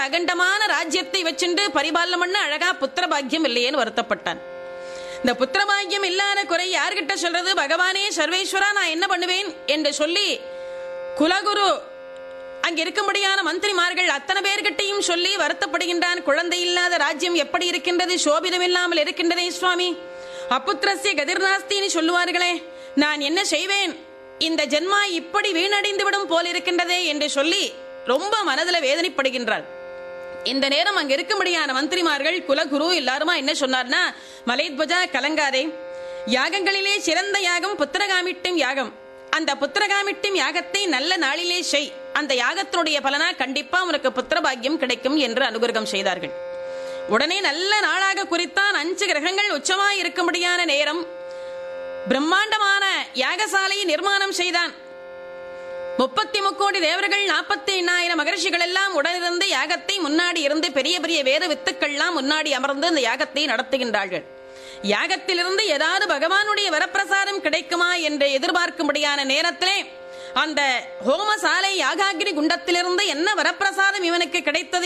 அகண்டமான ராஜ்யத்தை வச்சுண்டு பரிபாலனம் பண்ண அழகா புத்திர பாக்கியம் இல்லையேன்னு வருத்தப்பட்டான் இந்த புத்திர பாக்கியம் இல்லாத குறை யார்கிட்ட சொல்றது பகவானே சர்வேஸ்வரா நான் என்ன பண்ணுவேன் என்று சொல்லி குலகுரு அங்க இருக்கும்படியான மந்திரிமார்கள் அத்தனை பேர்கிட்டையும் சொல்லி வருத்தப்படுகின்றான் குழந்தை இல்லாத ராஜ்யம் எப்படி இருக்கின்றது சோபிதம் இல்லாமல் இருக்கின்றதே சுவாமி அப்புத்திரஸ்ய கதிர்நாஸ்தின்னு சொல்லுவார்களே நான் என்ன செய்வேன் இந்த ஜென்மா இப்படி வீணடைந்து விடும் போல் இருக்கின்றதே என்று சொல்லி ரொம்ப மனதில் வேதனைப்படுகின்றாள் இந்த நேரம் அங்க இருக்கும்படியான மந்திரிமார்கள் குலகுரு எல்லாருமா என்ன சொன்னார்னா மலைத்வஜா கலங்காதே யாகங்களிலே சிறந்த யாகம் புத்திரகாமிட்டும் யாகம் அந்த புத்திரகாமிட்டும் யாகத்தை நல்ல நாளிலே செய் அந்த யாகத்தினுடைய பலனா கண்டிப்பா உனக்கு புத்திர பாக்கியம் கிடைக்கும் என்று அனுகிரகம் செய்தார்கள் உடனே நல்ல நாளாக குறித்தான் அஞ்சு கிரகங்கள் உச்சமாய் இருக்கும்படியான நேரம் பிரம்மாண்டமான யாகசாலையை நிர்மாணம் செய்தான் முப்பத்தி முக்கோடி தேவர்கள் நாற்பத்தி எண்ணாயிரம் மகர்ஷிகள் எல்லாம் உடனிருந்து யாகத்தை முன்னாடி இருந்து பெரிய பெரிய வேத வித்துக்கள்லாம் முன்னாடி அமர்ந்து இந்த யாகத்தை நடத்துகின்றார்கள் யாகத்திலிருந்து ஏதாவது பகவானுடைய வரப்பிரசாதம் கிடைக்குமா என்று எதிர்பார்க்கும்படியான நேரத்திலே அந்த ஹோமசாலை யாகாகிரி குண்டத்திலிருந்து என்ன வரப்பிரசாதம் இவனுக்கு கிடைத்தது